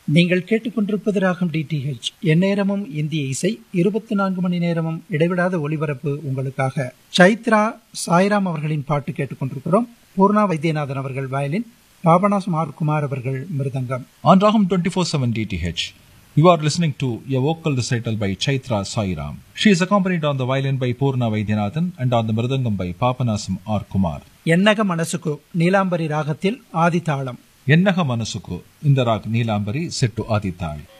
நீங்கள் கேட்டுக்கொண்டிருப்பது ராகம் டிடிஹெச் எந்நேரமும் இந்திய இசை இருபத்தி நான்கு மணி நேரமும் இடைவிடாத ஒளிபரப்பு உங்களுக்காக சைத்ரா சாய்ராம் அவர்களின் பாட்டு கேட்டுக்கொண்டிருக்கிறோம் பூர்ணா வைத்தியநாதன் அவர்கள் வயலின் பாபநாசம் ஆர் குமார் அவர்கள் மிருதங்கம் On Raham 24/7 DTH, you are listening to a vocal recital by Chaitra Sairam. She is accompanied on the violin by Purna Vaidyanathan and on the mridangam by Papanasam R. Kumar. என்னக மனசுக்கு நீலாம்பரி ராகத்தில் ஆதிதாளம் Yennaha Manasuku in the rag Neelambari set to Adital.